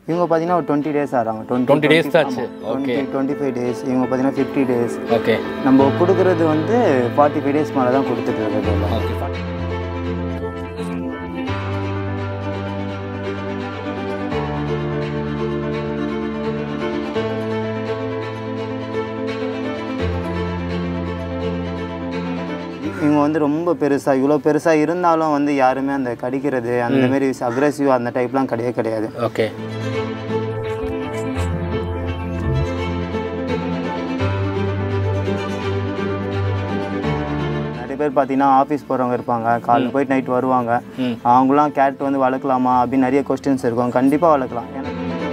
இவங்க பார்த்தீங்கன்னா ஒரு டுவெண்ட்டி டேஸ் ஆகிறாங்க 20 days தான் ஆச்சு. Okay. டுவெண்ட்டி ஃபைவ் டேஸ் இவங்க பார்த்தீங்கன்னா ஃபிஃப்டி டேஸ் ஓகே நம்ம கொடுக்குறது வந்து ஃபார்ட்டி ஃபைவ் டேஸ் மேலே தான் கொடுத்துட்டு இருக்கிறது ஓகே இவங்க வந்து ரொம்ப பெருசாக இவ்வளோ பெருசாக இருந்தாலும் வந்து யாருமே அந்த கடிக்கிறது அந்த மாதிரி அக்ரெசிவ் அந்த டைப்லாம் கிடையவே கிடையாது ஓகே நிறைய பேர் பார்த்தீங்கன்னா ஆஃபீஸ் போகிறவங்க இருப்பாங்க காலைல போயிட்டு நைட் வருவாங்க ம். அவங்களாம் கேட் வந்து வளர்க்கலாமா அப்படின்னு நிறைய கொஸ்டின்ஸ் இருக்கும் கண்டிப்பாக வளர்க்கலாம் ஏன்னா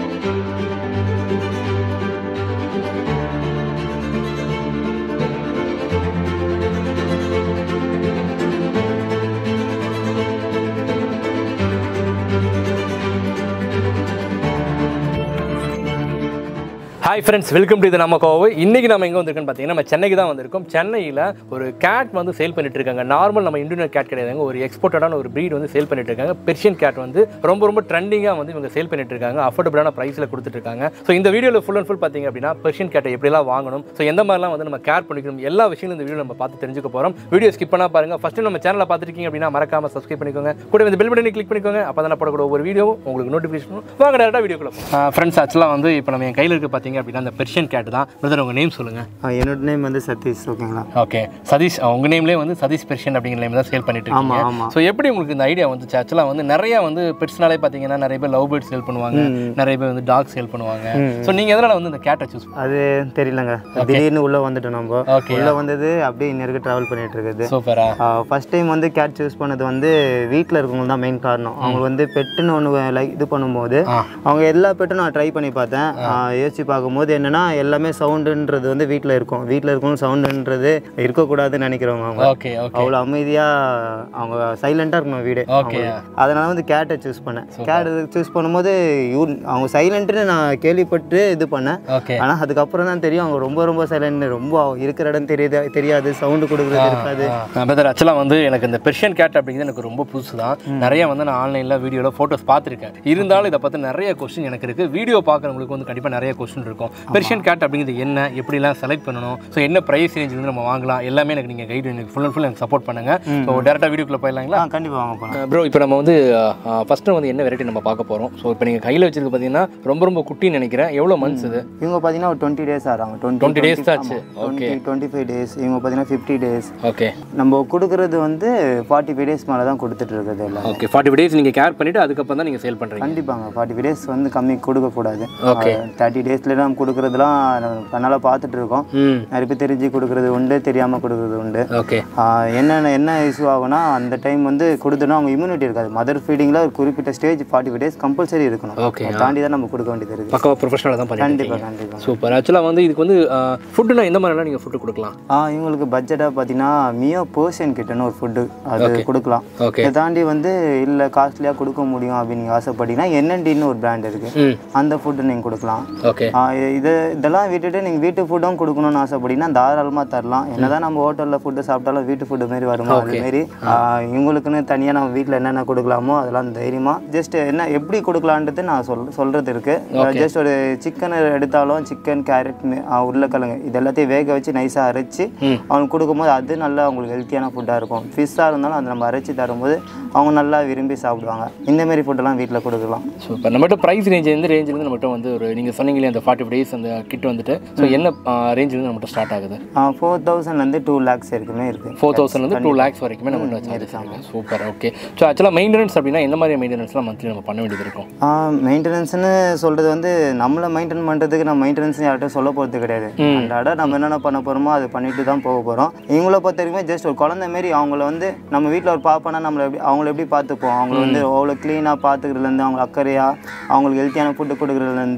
ஹாய் ஃப்ரெண்ட்ஸ் வெல்கம் டு இது நம்ம கோவை இன்னைக்கு நம்ம எங்கே வந்திருக்கோம்னு பார்த்தீங்கன்னா நம்ம சென்னைக்கு தான் வந்திருக்கோம் சென்னையில் ஒரு கேட் வந்து சேல் பண்ணிட்டு இருக்காங்க நார்மல் நம்ம இண்டியன் கேட் கிடையாதுங்க ஒரு எக்ஸ்போர்ட்டடான ஒரு breed வந்து சேல் பண்ணிட்டு இருக்காங்க பெர்ஷியன் கேட் வந்து ரொம்ப ரொம்ப ட்ரெண்டிங்காக வந்து இவங்க சேல் பண்ணிட்டு இருக்காங்க அஃபோர்டபுளான ப்ரைஸில் கொடுத்துட்டு இருக்காங்க ஸோ இந்த வீடியோவில் ஃபுல் அண்ட் ஃபுல் பார்த்தீங்க அப்படின்னா பெர்ஷியன் கேட்டை எப்படிலாம் வாங்கணும் ஸோ எந்த மாதிரிலாம் வந்து நம்ம கேர் பண்ணிக்கணும் எல்லா விஷயங்களும் இந்த வீடியோ நம்ம பார்த்து தெரிஞ்சுக்க போகிறோம் வீடியோ ஸ்கிப் பண்ணா பாருங்க ஃபஸ்ட்டு நம்ம சேனலை பார்த்துருக்கீங்க அப்படின்னா மறக்காம சப்ஸ்கிரைப் பண்ணிக்கோங்க கூட இந்த பெல் பட்டனை கிளிக் பண்ணிக்கோங்க அப்போ தான் போடக்கூடிய ஒவ்வொரு வீடியோவும் உங்களுக்கு நோட்டிஃபிகேஷன் வாங்க டேரக்டாக வீடியோக்குள்ள ஃப்ரெண்ட்ஸ் ஆக்சுவலாக வந்து இப்போ நம்ம என் கையில் இருக்க பார்த்தீங்க அப்படின்னா அந்த பெர்ஷியன் கேட் தான் பிரதர் உங்கள் நேம் சொல்லுங்கள் ஆ, என்னோட நேம் வந்து சதீஷ் ஓகேங்களா ஓகே சதீஷ் உங்கள் நேம்லேயே வந்து சதீஷ் பெர்ஷியன் அப்படிங்கிற நேம் தான் சேல் பண்ணிட்டு ஆமா, இருக்கீங்க ஆமா. ஸோ எப்படி உங்களுக்கு இந்த ஐடியா வந்துச்சு ஆக்சுவலாக வந்து நிறைய வந்து பெட்ஸ்னாலே பார்த்தீங்கன்னா நிறைய பேர் லவ் பேர்ட் சேல் பண்ணுவாங்க நிறைய பேர் வந்து டாக் சேல் பண்ணுவாங்க ஸோ நீங்கள் எதனால் வந்து இந்த கேட்டை சூஸ் அது தெரியலங்க திடீர்னு உள்ளே வந்துட்டோம் நம்ம ஓகே உள்ளே வந்தது அப்படியே இன்னருக்கு ட்ராவல் பண்ணிட்டு இருக்குது சூப்பரா ஃபர்ஸ்ட் டைம் வந்து கேட் சூஸ் பண்ணது வந்து வீட்டில் இருக்கவங்க தான் மெயின் காரணம் அவங்க வந்து பெட்டுன்னு ஒன்று லைக் இது பண்ணும்போது ஆ. அவங்க எல்லா பெட்டும் நான் ட்ரை பண்ணி பார்த்தேன் ஆ, யோசிச்சு பார்க்கும்போது என்னன்னா எல்லாமே சவுண்டுன்றது வந்து வீட்டில் இருக்கும் வீட்டில் இருக்கணும் சவுண்டுன்றது இருக்கக்கூடாதுன்னு நினைக்கிறவங்க அவங்க ஓகே ஓகே அவ்வளோ அமைதியாக அவங்க சைலண்ட்டாக இருக்கணும் வீடு ஓகே அதனால வந்து கேட்டை சூஸ் பண்ணேன் கேட் சூஸ் பண்ணும்போது யூ அவங்க சைலண்ட்டுன்னு நான் கேள்விப்பட்டு இது பண்ணேன் ஓகே ஆனால் அதுக்கப்புறம் தான் தெரியும் அவங்க ரொம்ப ரொம்ப சைலண்ட் ரொம்ப இருக்கிற இடம் தெரியுது தெரியாது சவுண்டு கொடுக்குறது இருக்காது பிரதர் ஆக்சுவலாக வந்து எனக்கு இந்த பெர்ஷியன் கேட் அப்படிங்கிறது எனக்கு ரொம்ப புதுசு தான் நிறைய வந்து நான் ஆன்லைனில் வீடியோவில் ஃபோட்டோஸ் பார்த்துருக்கேன் இருந்தாலும் இதை பற்றி நிறைய கொஸ்டின் எனக்கு இருக்குது வீடியோ பார்க்குறவங்களுக்கு வந்து கண்டிப்பாக நிறைய கொஸ்டின் இருக்கும் பெர்ஷியன் கேட் அப்படிங்கிறது என்ன எப்படிலாம் செலக்ட் பண்ணணும் ஸோ என்ன ப்ரைஸ் ரேஞ்ச் வந்து நம்ம வாங்கலாம் எல்லாமே எனக்கு நீங்கள் கைடு எனக்கு ஃபுல் அண்ட் ஃபுல் எனக்கு சப்போர்ட் பண்ணுங்கள் ஸோ டேரெக்டாக வீடியோக்குள்ளே போயிடலாங்களா ஆ கண்டிப்பாக வாங்க போகலாம் ப்ரோ இப்போ நம்ம வந்து ஃபஸ்ட்டு வந்து என்ன வெரைட்டி நம்ம பார்க்க போகிறோம் ஸோ இப்போ நீங்கள் கையில் வச்சிருக்க பார்த்தீங்கன்னா ரொம்ப ரொம்ப குட்டின்னு நினைக்கிறேன் எவ்வளோ மந்த்ஸ் இது இவங்க பார்த்தீங்கன்னா ஒரு டுவெண்ட்டி டேஸ் ஆகிறாங்க 20 days தான் ஆச்சு. டுவெண்ட்டி டுவெண்ட்டி ஃபைவ் டேஸ் இவங்க பார்த்தீங்கன்னா ஃபிஃப்டி டேஸ் ஓகே நம்ம கொடுக்குறது வந்து ஃபார்ட்டி ஃபைவ் டேஸ் மேலே தான் கொடுத்துட்டு இருக்குது எல்லாம் ஓகே ஃபார்ட்டி டேஸ் நீங்கள் கேர் பண்ணிவிட்டு அதுக்கப்புறம் தான் நீங்கள் சேல் பண்ணுறீங்க கண்டிப்பாங்க ஃபார்ட்டி ஃபைவ் டேஸ் வந்து கம்மி கொடுக்கக்கூடாது Okay. தேர்ட்டி டேஸ்ல நம்ம கொடுக்குறதுலாம் கண்ணால் பார்த்துட்டு இருக்கோம் ம் நிறைய பேர் தெரிஞ்சு கொடுக்குறது உண்டு தெரியாமல் கொடுக்குறது உண்டு ஓகே ஆஹ் என்னென்ன என்ன இஷ்யூ ஆகும்னா அந்த டைம் வந்து கொடுத்தோன்னா அவங்க இம்யூனிட்டி இருக்காது மதர் ஃபீடிங்கில் ஒரு குறிப்பிட்ட stage forty five days compulsory இருக்கணும் Okay, அதை தாண்டி தான் நம்ம கொடுக்க வேண்டியது இருக்குது பக்கவா ப்ரொஃபஷனலாக தான் பண்ணிட்டு கண்டிப்பாக இருக்கீங்க கண்டிப்பாக சூப்பர் ஆக்சுவலாக வந்து இதுக்கு வந்து ஃபுட்டுனா எந்த மாதிரிலாம் நீங்கள் ஃபுட்டு கொடுக்கலாம் ஆ இவங்களுக்கு பட்ஜெட்டாக பார்த்தீங்கன்னா மியோ பர்ஷியன் கிட்டன்னு ஒரு ஃபுட்டு அது கொடுக்கலாம் ஓகே இதை தாண்டி வந்து இல்லை காஸ்ட்லியாக கொடுக்க முடியும் அப்படின்னு நீங்கள் ஆசைப்பட்டீங்கன்னா என்என்டின்னு ஒரு பிராண்ட் இருக்குது ம் அந்த ஃபுட்டு நீங்கள் கொடுக்கலாம் ஓகே ஆ, இது இதெல்லாம் விட்டுட்டு நீங்கள் வீட்டு ஃபுட்டும் கொடுக்கணும்னு ஆசைப்பட்டீங்கன்னா தாராளமாக தரலாம் என்னதான் நம்ம ஹோட்டலில் ஃபுட்டு சாப்பிட்டாலும் வீட்டு ஃபுட்டு மாரி வருமா அது மாரி ஆ, இவங்களுக்குன்னு தனியாக நம்ம வீட்டில் என்னென்ன கொடுக்கலாமோ அதெல்லாம் தைரியமாக ஜஸ்ட் என்ன எப்படி கொடுக்கலான்றது நான் சொல் சொல்கிறது இருக்குது ஜஸ்ட் ஒரு சிக்கன் எடுத்தாலும் சிக்கன் கேரட் உருளைக்கிழங்கு இது எல்லாத்தையும் வேக வச்சு நைஸாக அரைச்சி ம். அவங்களுக்கு கொடுக்கும்போது அது நல்லா அவங்களுக்கு ஹெல்த்தியான ஃபுட்டாக இருக்கும் ஃபிஷ்ஷாக இருந்தாலும் அதை நம்ம அரைச்சி தரும்போது அவங்க நல்லா விரும்பி சாப்பிடுவாங்க இந்த மாதிரி ஃபுட்டெல்லாம் வீட்டில் கொடுக்கலாம் சூப்பர் நம்மகிட்ட ப்ரைஸ் ரேஞ்ச் எந்த ரேஞ்சிலேருந்து நம்மகிட்ட வந்து ஒரு நீங்கள் சொன்னீங்களே அந்த ஃபார்ட்டி டேஸ் அந்த கிட் வந்துட்டு ஸோ என்ன ரேஞ்சிலேருந்து நம்மகிட்ட ஸ்டார்ட் ஆகுது ஃபோர் தௌசண்ட்லேருந்து டூ லேக்ஸ் வரைக்குமே இருக்குது ஃபோர் தௌசண்ட்லேருந்து டூ லேக்ஸ் வரைக்குமே நம்மகிட்ட சார்ஜஸ் இருக்குது சூப்பர் ஓகே ஸோ ஆக்சுவலாக மெயின்டெனன்ஸ் அப்படின்னா எந்த மாதிரி மெயின்டெனன்ஸ்லாம் மந்த்லி நம்ம பண்ண வேண்டியது இருக்கும் மெயின்டெனன்ஸ்னு சொல்கிறது வந்து நம்மளை மெயின்டைன் பண்ணுறதுக்கு நம்ம மெயின்டெனன்ஸ் யார்கிட்ட சொல்ல போகிறது கிடையாது அன்றாட நம்ம என்னென்ன பண்ண போகிறோமோ அதை பண்ணிட்டு தான் போக போகிறோம் இவங்கள பொறுத்த வரைக்கும் ஜஸ்ட் ஒரு குழந்தை மாரி அவங்கள வந்து நம்ம வீட்டில் ஒரு பாப்பானா நம்மளை எப்படி அவங்கள எப்படி பார்த்துப்போம் அவங்கள வந்து அவ்வளோ க்ளீனாக பார்த்துக்கிறதுலேருந்து அவங்க அக்கறையாக அவங்களுக்கு ஹெல்த்தியான ஃபுட்டு கொடுக்குறதுலேருந்து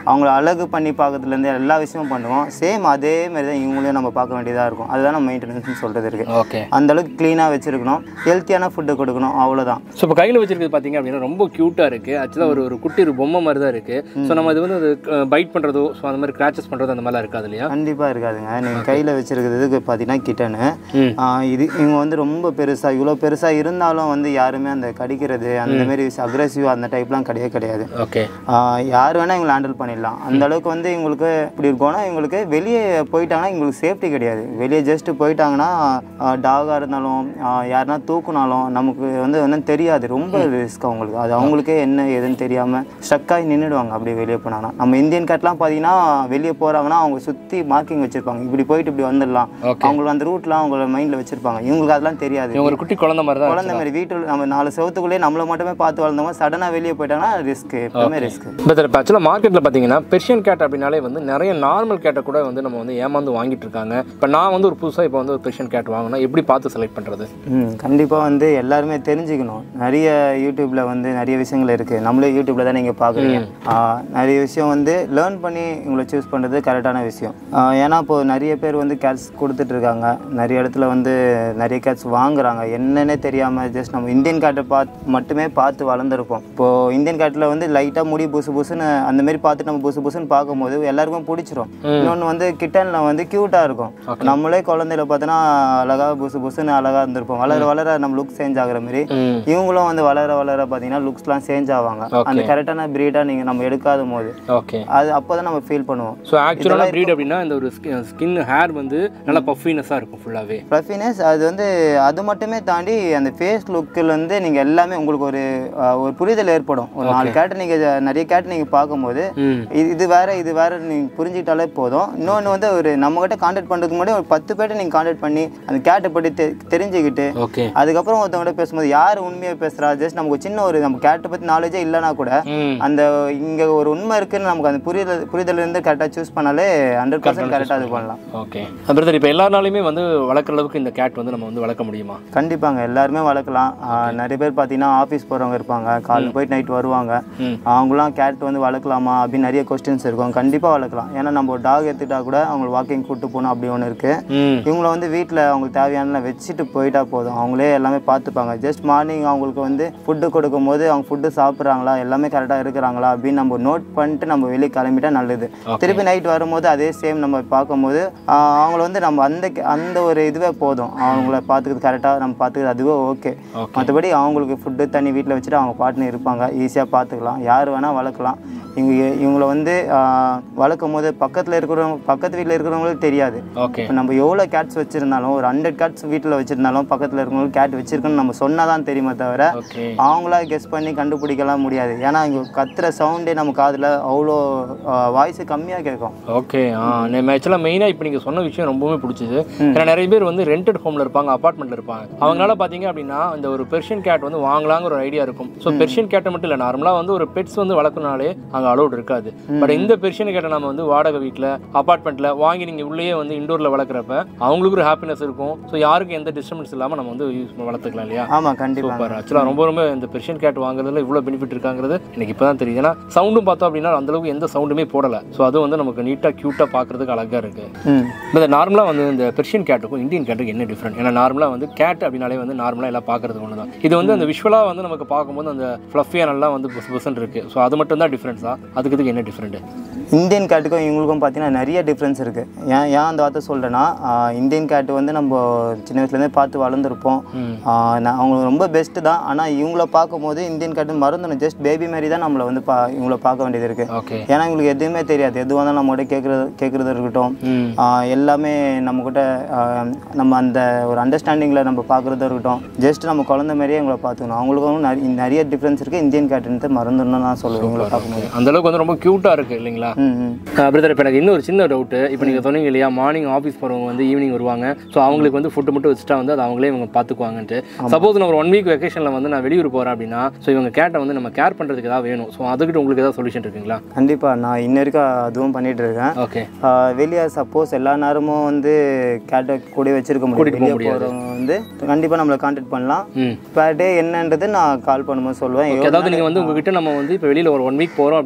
அவங்கள அழகு பண்ணி பார்க்கறதுலேருந்து எல்லா விஷயமும் பண்ணுவோம் சேம் அதே மாதிரி தான் இவங்களையும் நம்ம பார்க்க வேண்டியதாக இருக்கும் அதுதான் நம்ம மெயின்டெனன்ஸ்னு சொல்கிறது இருக்குது ஓகே அந்த அளவுக்கு க்ளீனாக வச்சுருக்கணும் ஹெல்த்தியான ஃபுட்டு கொடுக்கணும் அவ்வளோதான் ஸோ இப்போ கையில் வச்சிருக்கிறது பார்த்தீங்க அப்படின்னா ரொம்ப க்யூட்டாக இருக்குது ஆக்சுவலாக ஒரு ஒரு குட்டி ஒரு பொம்மை மாதிரி தான் இருக்குது ஸோ நம்ம இது வந்து பைட் பண்ணுறதோ ஸோ அந்த மாதிரி கிராச்சஸ் பண்ணுறதோ அந்த மாதிரிலாம் இருக்காது இல்லையா கண்டிப்பாக இருக்காதுங்க நீங்கள் கையில் வச்சுருக்கிறதுக்கு பார்த்தீங்கன்னா கிட்டனு ம். இது இவங்க வந்து ரொம்ப பெருசாக இவ்வளோ பெருசாக இருந்தாலும் வந்து யாருமே அந்த கடிக்கிறது அந்த மாதிரி அக்ரெசிவ் அந்த டைப்லாம் கிடையவே கிடையாது ஓகே ஆஹ் யார் வேணால் இவங்களை ஹேண்டில் பண்ணிடலாம் அந்த அளவுக்கு வந்து இவங்களுக்கு இப்படி இருக்கோன்னா இவங்களுக்கு வெளியே போயிட்டாங்கன்னா இவங்களுக்கு சேஃப்டி கிடையாது வெளியே ஜஸ்ட் போயிட்டாங்கன்னா டாகாக இருந்தாலும் ஆஹ் யாருனா தூக்குனாலும் நமக்கு வந்து ஒன்றும் தெரியாது ரொம்ப ரிஸ்க் அவங்களுக்கு அது அவங்களுக்கே என்ன ஏதுன்னு தெரியாமல் ஸ்ட்ரக்காகி நின்றுடுவாங்க அப்படியே வெளியே போனாங்கன்னா நம்ம இந்தியன் கேட்லாம் பார்த்தீங்கன்னா வெளியே போகிறாங்கன்னா அவங்க சுற்றி மார்க்கிங் வச்சுருப்பாங்க இப்படி போயிட்டு இப்படி வந்துடலாம் Okay. அவங்களுக்கு அந்த ரூட்லாம் அவங்க மைண்டில் வச்சுருப்பாங்க இவங்களுக்கு அதெல்லாம் தெரியாது இவங்க ஒரு குட்டி குழந்தை மாதிரி தான் குழந்தை மாதிரி வீட்டில் நம்ம நாலு செவத்துக்குள்ளேயே நம்மளை மட்டுமே பார்த்து வளர்ந்தவங்க சடனாக வெளியே போயிட்டாங்கன்னா ரிஸ்க் எப்பவுமே ரிஸ்க் இப்போ இப்போ ஆக்சுவலாக மார்க்கெட்டில் பார்த்தீங்கன்னா பெர்ஷியன் கேட் அப்படின்னாலே வந்து நிறைய நார்மல் கேட்டை கூட வந்து நம்ம வந்து ஏமாந்து வாங்கிட்டு இருக்காங்க இப்போ நான் வந்து ஒரு புதுசாக இப்போ வந்து ஒரு பெர்ஷியன் கேட் வாங்கினா எப்படி பார்த்து செலக்ட் பண்ணுறது ம் கண்டிப்பாக வந்து எல்லாருமே தெரிஞ்சுக்கணும் நிறைய யூடியூப்பில் வந்து நிறைய விஷயங்கள் இருக்குது நம்மளே யூடியூப்பில் தான் நீங்கள் பார்க்குறீங்க நிறைய விஷயம் வந்து லேர்ன் பண்ணி உங்களை சூஸ் பண்ணுறது கரெக்டான விஷயம் ஆ, ஏன்னா இப்போது நிறைய பேர் வந்து கேட்ஸ் கொடுத்துட்ருக்காங்க நிறைய இடத்துல வந்து நிறைய கேட்ஸ் வாங்குறாங்க என்னன்னே தெரியாமல் ஜஸ்ட் நம்ம இந்தியன் கேட்டை பார்த்து மட்டுமே பார்த்து வளர்ந்துருப்போம் இப்போது இந்தியன் கேட்டில் வந்து லைட்டாக முடி புசு புசுன்னு அந்த மாதிரி பார்த்துட்டு நம்ம புசு புசுன்னு பார்க்கும்போது எல்லாருக்கும் பிடிச்சிரும் இன்னொன்று வந்து கிட்டனில் வந்து க்யூட்டாக இருக்கும் நம்மளே குழந்தையில பார்த்தோன்னா அழகா புசு புசுன்னு அழகா இருந்திருப்போம் வளர வளர நம்ம லுக் சேஞ்ச் ஆகுற மாதிரி ம் இவங்களும் வந்து வளர வளர பார்த்தீங்கன்னா லுக்ஸ்லாம் சேஞ்ச் ஆவாங்க அந்த கரெக்டான ப்ரீடாக நீங்கள் நம்ம எடுக்காத போது ஓகே அது அப்போ தான் நம்ம ஃபீல் பண்ணுவோம் ஸோ ஆக்சுவலான ப்ரீட் அப்படின்னா இந்த ஒரு ஸ்கின் ஹேர் வந்து நல்லா பஃபினஸாக இருக்கும் ஃபுல்லாகவே ப்ளஃபினஸ் அது வந்து அது மட்டுமே தாண்டி அந்த ஃபேஸ் லுக்கில் வந்து நீங்கள் எல்லாமே உங்களுக்கு ஒரு அஹ், ஒரு புரிதல் ஏற்படும் ஒரு நாலு கேட்டு நீங்கள் நிறைய கேட்டு நீங்கள் பார்க்கும்போது ம் இது இது வேற இது வேற நீங்கள் புரிஞ்சுக்கிட்டாலே போதும் இன்னொன்று வந்து ஒரு நம்மகிட்ட காண்டாக்ட் பண்ணுறதுக்கு முன்னாடி ஒரு பத்து பேர்ட்ட நீங்கள் காண்டாக்ட் பண்ணி அந்த கேட்டை பற்றி தெ தெரிஞ்சுக்கிட்டு ஓகே அதுக்கப்புறம் ஒருத்தவங்கள்ட்ட பேசும்போது யார் உண்மையாக பேசுகிறா ஜஸ்ட் நமக்கு ஒரு சின்ன ஒரு நம்ம கேட்டை பற்றி நாலேஜே இல்லைனா கூட ம் அந்த இங்கே ஒரு உண்மை இருக்குன்னு நமக்கு அந்த புரிதல் புரிதல் இருந்து கரெக்டாக சூஸ் பண்ணாலே ஹண்ட்ரட் பர்சன்ட் கரெக்டாக இது பண்ணலாம் ஓகே பிரதர் இப்போ எல்லாருனாலையுமே வந்து வளர்க்குற அளவுக்கு இந்த கேட் வந்து நம்ம வந்து வளர்க்க முடியுமா கண்டிப்பாங்க எல்லாருமே வளர்க்கலாம் ஆஹ் நிறைய பேர் பார்த்தீங்கன்னா ஆஃபீஸ் போகிறவங்க இருப்பாங்க காலைல போயிட்டு நைட் வருவாங்க ம். அவங்களாம் கேட் வந்து வளர்க்கலாமா அப்படின்னு நிறைய கொஸ்டின்ஸ் இருக்கும் கண்டிப்பாக வளர்க்கலாம் ஏன்னா நம்ம ஒரு டாக் எடுத்துட்டா கூட அவங்க வாக்கிங் கூட்டு போகணும் அப்படி ஒன்று இருக்குது ம் இவங்கள வந்து வீட்டில் அவங்களுக்கு தேவையானலாம் வச்சுட்டு போயிட்டா போதும் அவங்களே எல்லாமே பார்த்துப்பாங்க ஜஸ்ட் மார்னிங் அவங்களுக்கு வந்து ஃபுட்டு கொடுக்கும்போது அவங்க ஃபுட்டு சாப்பிட்றாங்களா எல்லாமே கரெக்டாக இருக்கிறாங்களா அப்படின்னு நம்ம நோட் பண்ணிட்டு நம்ம வெளியே கிளம்பிட்டா நல்லது திருப்பி நைட் வரும்போது அதே சேம் நம்ம பார்க்கும்போது ஆஹ் அவங்கள வந்து நம்ம அந்த அந்த ஒரு இதுவே போதும் அவங்கள பார்த்துக்கிறது கரெக்டாக நம்ம பார்த்துக்கிறது அதுவே ஓகே ஓகே மற்றபடி அவங்களுக்கு ஃபுட்டு தண்ணி வீட்டில் வச்சுட்டு அவங்க பாட்டுன்னு இருப்பாங்க ஈஸியாக பார்த்துக்கலாம் யார் வேணால் வளர்க்கலாம் இவங்க இவங்கள வந்து ஆஹ் வளர்க்கும் போது பக்கத்தில் இருக்கிறவங்க பக்கத்து வீட்டில் இருக்கிறவங்களுக்கு தெரியாது ஓகே இப்போ நம்ம எவ்வளோ கேட்ஸ் வச்சுருந்தாலும் ஒரு ஹண்ட்ரட் கேட்ஸ் வீட்டில் வச்சுருந்தாலும் பக்கத்தில் இருக்கிறவங்களுக்கு கேட் வச்சிருக்குன்னு நம்ம சொன்னால் தான் தெரியுமே தவிர ஓகே அவங்களா கெஸ் பண்ணி கண்டுபிடிக்கலாம் முடியாது ஏன்னா இங்கே கத்துற சவுண்டே நம்ம காதில் அவ்வளோ வாய்ஸ் கம்மியாக கேட்கும் ஓகே ஆ நம்ம ஆக்சுவலாக மெயினாக இப்போ நீங்கள் சொன்ன விஷயம் ரொம்பவே பிடிச்சது ஏன்னா நிறைய பேர் வந்து ரெண்டட் ஹோமில் இருப்பாங்க அப்பார்ட்மெண்ட்டில் இருப்பாங்க அவங்களால பார்த்தீங்க அப்படின்னா இந்த ஒரு பெர்ஷியன் கேட் வந்து வாங்கலாங்கிற ஒரு ஐடியா இருக்கும் ஸோ பெர்ஷியன் கேட்டை மட்டும் இல்லை நார்மலாக வந்து ஒரு பெட்ஸ் வந்து வளர்க்கணுனாலே அங்கே அலோட் இருக்காது பட் இந்த பெர்ஷியன் கேட்டை நம்ம வந்து வாடகை வீட்டில் அப்பார்ட்மெண்ட்டில் வாங்கி நீங்கள் உள்ளேயே வந்து இண்டோரில் வளர்க்குறப்ப அவங்களுக்கு ஒரு ஹாப்பினஸ் இருக்கும் ஸோ யாருக்கும் எந்த டிஸ்டர்பன்ஸ் இல்லாமல் நம்ம வந்து யூஸ் வளர்த்துக்கலாம் இல்லையா ஆமாம் கண்டிப்பாக சூப்பர் ஆக்சுவலாக ரொம்ப ரொம்ப இந்த பெர்ஷியன் கேட் வாங்குறதுல இவ்வளோ பெனிஃபிட் இருக்காங்கிறது எனக்கு இப்போ தான் தெரியுது ஏன்னா சவுண்டும் பார்த்தோம் அப்படின்னா அந்த அளவுக்கு எந்த சவுண்டுமே போடலை ஸோ அது வந்து நமக்கு நீட்டாக க்யூட்டாக பார்க்குறதுக்கு அழகாக இருக்குது ம் இந்த நார்மலாக வந்து இந்த பெர்ஷியன் கேட்டுக்கும் இந்தியன் கேட்டுக்கும் என்ன டிஃப்ரெண்ட் ஏன்னா நார்மலாக வந்து கேட் அப்படின்னாலே வந்து நார்மலாக எல்லாம் பார்க்குறது ஒன்று தான் இது வந்து அந்த விஷுவலாக வந்து நமக்கு பார்க்கும்போது அந்த ஃப்ளஃபியாக நல்லா வந்து புஸ் புசன் இருக்குது ஸோ அது மட்டும் தான் டிஃப்ரென்ஸா அதுக்கு இதுக்கு என்ன டிஃப்ரெண்ட்டு இந்தியன் கேட்டுக்கும் இவங்களுக்கும் பார்த்தீங்கன்னா நிறைய டிஃப்ரென்ஸ் இருக்குது ஏன் ஏன் அந்த வார்த்தை சொல்கிறேன்னா இந்தியன் கேட்டு வந்து நம்ம சின்ன வயசுலேருந்தே பார்த்து வளர்ந்துருப்போம் ம். ஆஹ் நான் அவங்க ரொம்ப பெஸ்ட்டு தான் ஆனால் இவங்கள பார்க்கும்போது இந்தியன் கேட்டு மறந்துடும் ஜஸ்ட் பேபி மாதிரி தான் நம்மளை வந்து பா இவங்கள பார்க்க வேண்டியது இருக்குது ஓகே ஏன்னா இவங்களுக்கு எதுவுமே தெரியாது எது வந்தாலும் நம்மகிட்ட கேட்குறது கேட்குறது இருக்கட்டும் ம் ஆஹ் எல்லாமே நம்மக்கிட்ட ஆஹ் நம்ம அந்த ஒரு அண்டர்ஸ்டாண்டிங்கில் நம்ம பார்க்குறதா இருக்கட்டும் ஜஸ்ட் நம்ம குழந்தை மாதிரியே இவங்கள பார்த்துக்கணும் அவங்களுக்கும் நிறைய நிறைய டிஃப்ரென்ஸ் இருக்குது இந்தியன் கேட்டுன்ட்டு மறந்துடணும்னு நான் சொல்லுவேன் இவங்கள பார்க்கும்போது அந்த அளவுக்கு வந்து ரொம்ப க்யூட்டாக இருக்குது இல்லைங்களா ம் ம் பிரதர் இப்போ எனக்கு இன்னொரு சின்ன டவுட்டு இப்போ நீங்கள் சொன்னீங்க இல்லையா மார்னிங் ஆஃபீஸ் போகிறவங்க வந்து ஈவினிங் வருவாங்க ஸோ அவங்களுக்கு வந்து ஃபுட்டு மட்டும் வச்சுட்டா வந்து அது அவங்களே இவங்க பார்த்துக்குவாங்கன்ட்டு சப்போஸ் நான் ஒரு ஒன் வீக் வெக்கேஷனில் வந்து நான் வெளியூர் போகிறேன் அப்படின்னா ஸோ இவங்க கேட்டை வந்து நம்ம கேர் பண்ணுறதுக்கு ஏதாவது வேணும் ஸோ அதுக்கிட்ட உங்களுக்கு ஏதாவது சொல்யூஷன் இருக்குங்களா கண்டிப்பாக நான் இன்ன வரைக்கும் அதுவும் பண்ணிட்டு இருக்கேன் ஓகே ஆஹ் வெளியே சப்போஸ் எல்லா நேரமும் வந்து கேட்டை கூட வச்சிருக்க முடியும் வெளியே போகிறவங்க வந்து கண்டிப்பாக நம்மளை காண்டாக்ட் பண்ணலாம் ம் per டே என்னன்றது நான் கால் பண்ணும்போது சொல்லுவேன் அதாவது நீங்கள் வந்து உங்ககிட்ட நம்ம வந்து இப்போ வெளியில் ஒரு ஒன் வீக் போகிறோம் அப்படின்னா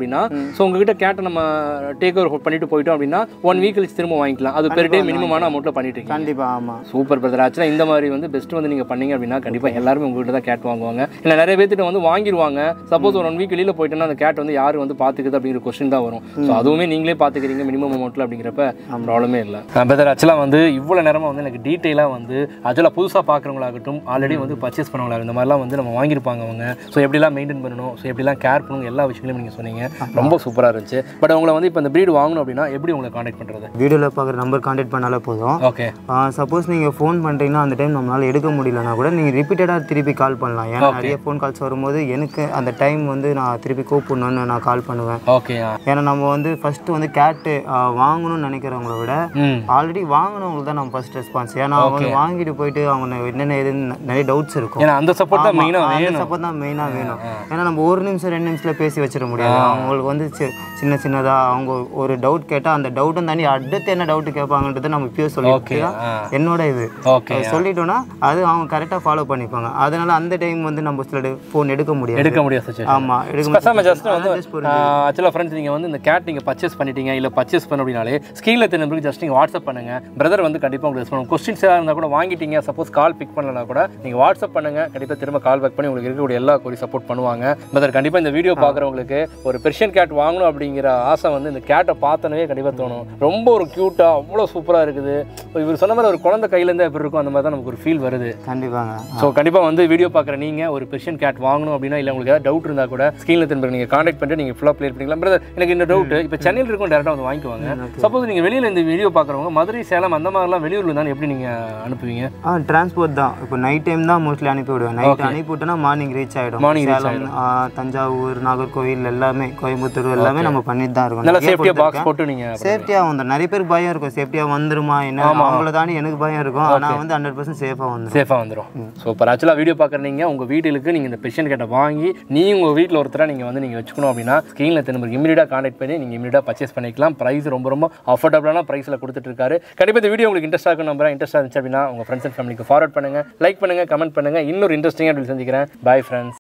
அப்படின்னா ஸோ உங்ககிட்ட கேட்டை நம்ம டேக் ஓவர் பண்ணிட்டு போயிட்டோம் அப்படின்னா ஒன் வீக் கழிச்சு திரும்ப வாங்கிக்கலாம் அது பெர் டே மினிமமான அமௌண்ட்டில் பண்ணிட்டு இருக்கீங்க கண்டிப்பாக ஆமாம் சூப்பர் பிரதர் ஆக்சுவலாக இந்த மாதிரி வந்து பெஸ்ட் வந்து நீங்கள் பண்ணீங்க அப்படின்னா கண்டிப்பாக எல்லாருமே உங்ககிட்ட தான் கேட் வாங்குவாங்க இல்லை நிறைய பேர்த்திட்ட வந்து வாங்கிடுவாங்க சப்போஸ் ஒரு ஒன் வீக் வெளியில் போயிட்டோன்னா அந்த கேட் வந்து யார் வந்து பார்த்துக்குது அப்படிங்கிற கொஸ்டின் தான் வரும் ஸோ அதுவுமே நீங்களே பார்த்துக்கிறீங்க மினிமம் அமௌண்ட்டில் அப்படிங்கிறப்ப ப்ராப்ளமே இல்லை பிரதர் ஆக்சுவலாக வந்து இவ்வளோ நேரமாக வந்து எனக்கு டீட்டெயிலாக வந்து ஆக்சுவலாக புதுசாக பார்க்குறவங்களாகட்டும் ஆல்ரெடி வந்து பர்ச்சேஸ் பண்ணவங்களாகட்டும் இந்த மாதிரிலாம் வந்து நம்ம வாங்கியிருப்பாங்க அவங்க ஸோ எப்படிலாம் மெயின்டைன் பண்ணணும் ஸோ எப்படிலாம் கேர் பண்ணணும் எல்லா விஷயங்களையும் நீங்கள் சொன்னீங்க ரொம்ப சூப்பராக இருந்துச்சு பட் உங்களை வந்து இப்போ இந்த ப்ரீடு வாங்கணும் அப்படின்னா எப்படி உங்களை காண்டாக்ட் பண்ணுறது வீடியோவில் பார்க்குற நம்பர் கான்டாக்ட் பண்ணாலே போதும் ஓகே சப்போஸ் நீங்கள் ஃபோன் பண்ணுறீங்கன்னா அந்த டைம் நம்மளால் எடுக்க முடியலனா கூட நீங்கள் ரிப்பீட்டடாக திருப்பி கால் பண்ணலாம் ஏன்னா நிறைய ஃபோன் கால்ஸ் வரும்போது எனக்கு அந்த டைம் வந்து நான் திருப்பி கூப்பிடணுன்னு நான் கால் பண்ணுவேன் ஓகே ஏன்னா நம்ம வந்து ஃபஸ்ட்டு வந்து கேட்டு வாங்கணும்னு நினைக்கிறவங்கள விட ம் ஆல்ரெடி வாங்கினவங்களுக்கு தான் நம்ம ஃபர்ஸ்ட் ரெஸ்பான்ஸ் ஏன்னா அவங்க வாங்கிட்டு போயிட்டு அவங்க என்னென்ன எதுன்னு நிறைய டவுட்ஸ் இருக்கும் ஏன்னா அந்த சப்போர்ட் தான் மெயினாக அந்த சப்போர்ட் தான் மெயினாக வேணும் ஏன்னா நம்ம ஒரு நிமிஷம் ரெண்டு நிமிஷத்தில் பேசி வச்சிட முடியாது அவங்களுக்கு வந்து சி- சின்ன சின்னதாக அவங்க ஒரு டவுட் கேட்டால் அந்த டவுட்டும் தாண்டி அடுத்து என்ன டவுட் கேட்பாங்கன்றது நம்ம இப்பயே சொல்லி என்னோட இது ஓகே சொல்லிட்டோம்னா அது அவங்க கரெக்டாக ஃபாலோ பண்ணிப்பாங்க அதனால அந்த டைம் வந்து நம்ம சில ஃபோன் எடுக்க முடியாது எடுக்க முடியாது சுச்சுவேஷன் ஆமாம் எடுக்க பேசாம ஜஸ்ட் வந்து just ஒரு ஆக்சுவலாக ஃப்ரெண்ட்ஸ் நீங்கள் வந்து இந்த கேட் நீங்கள் பர்ச்சேஸ் பண்ணிட்டீங்க இல்லை பர்ச்சேஸ் பண்ண அப்படின்னாலே ஸ்க்ரீனில் தெரிஞ்ச ஜஸ்ட் நீங்கள் வாட்ஸ்அப் பண்ணுங்க பிரதர் வந்து கண்டிப்பாக உங்களுக்கு ரெஸ்பாண்ட் கொஸ்டின்ஸ் ஏதாவது இருந்தால் கூட வாங்கிட்டீங்க சப்போஸ் கால் பிக் பண்ணலனா கூட நீங்கள் வாட்ஸ்அப் பண்ணுங்க கண்டிப்பாக திரும்ப கால் பேக் பண்ணி உங்களுக்கு இருக்கக்கூடிய எல்லா கோரி சப்போர்ட் பண்ணுவாங்க பிரதர் கண்டிப்பாக இந்த வீடியோ பார்க்குறவங்களுக்கு ஒரு பெர்ஷியன் கேட் வாங்கணும் அப்படிங்கிற ஆசை வந்து இந்த கேட்டை பார்த்தனவே கண்டிப்பாக தோணும் ரொம்ப ஒரு க்யூட்டாக அவ்வளோ சூப்பராக இருக்குது இவர் சொன்ன மாதிரி ஒரு குழந்தை கையிலேருந்து எப்படி இருக்கும் அந்த மாதிரி தான் நமக்கு ஒரு ஃபீல் வருது கண்டிப்பாங்க ஸோ கண்டிப்பாக வந்து வீடியோ பார்க்குற நீங்கள் ஒரு பெர்ஷியன் கேட் வாங்கணும் அப்படின்னா இல்லை உங்களுக்கு ஏதாவது டவுட் இருந்தால் கூட ஸ்க்ரீனில் திரும்ப நீங்கள் காண்டாக்ட் பண்ணிட்டு நீங்கள் ஃபுல்லாக ப்ளே பண்ணிக்கலாம் பிரதர் எனக்கு இந்த டவுட் இப்போ சென்னையில் இருக்கும் டேரெக்டாக வந்து வாங்கிக்குவாங்க சப்போஸ் நீங்கள் வெளியில் இந்த வீடியோ பார்க்குறவங்க மதுரை சேலம் அந்த மாதிரிலாம் வெளியூரில் இருந்தாலும் எப்படி நீங்கள் அனுப்புவீங்க ஆ டிரான்ஸ்போர்ட் தான் இப்போ நைட் டைம் தான் மோஸ்ட்லி அனுப்பி விடுவேன் நைட் அனுப்பி விட்டோன்னா மார்னிங் ரீச் ஆகிடும் Morning reach சேலம் ஆ, தஞ்சாவூர் நாகர்கோவில் எல்லாமே கோயம்புத்தூர் எல்லாமே நம்ம பண்ணிட்டு தான் இருக்கோம் நல்லா சேஃப்டியாக பாக்ஸ் போட்டு நீங்கள் சேஃப்டியாக வந்துடும் நிறைய பேருக்கு பயம் இருக்கும் சேஃப்டியாக வந்துருமா என்ன அவங்கள தாண்டி எனக்கு பயம் இருக்கும் ஆனால் வந்து ஹண்ட்ரட் பர்சன்ட் சேஃபாக வந்துடும் சேஃபாக வந்துடும் சூப்பர் ஆக்சுவலாக வீடியோ பார்க்குற நீங்கள் உங்கள் வீட்டுக்கு நீங்கள் இந்த பெர்ஷியன் கேட்டை வாங்கி நீ உங்கள் வீட்டில் ஒருத்தராக நீங்கள் வந்து நீங்கள் வச்சுக்கணும் அப்படின்னா ஸ்க்ரீனில் திரும்ப இமீடியட்டாக காண்டாக்ட் பண்ணி நீங்கள் இமீடியட்டாக பர்ச்சேஸ் பண்ணிக்கலாம் ப்ரைஸ் ரொம்ப ரொம்ப அஃபோர்டபுளான ப்ரைஸில் கொடுத்துட்டு இருக்காரு கண்டிப்பாக இந்த வீடியோ உங்களுக்கு இன்ட்ரெஸ்ட் ஆகும் நம்புறேன் இன்ட்ரெஸ்ட் இருந்துச்சு அப்படின்னா உங்கள் ஃப்ரெண்ட்ஸ் அண்ட் ஃபேமிலிக்கு ஃபார்வர்ட் பண்ணுங்கள் லைக் பண்ணுங்கள் கமெண்ட் பண்ணுங்கள் இன்னொரு இன்ட்ரெஸ்டிங்காக சந்திக்கிறேன் பாய் ஃப்ரெண்ட்ஸ்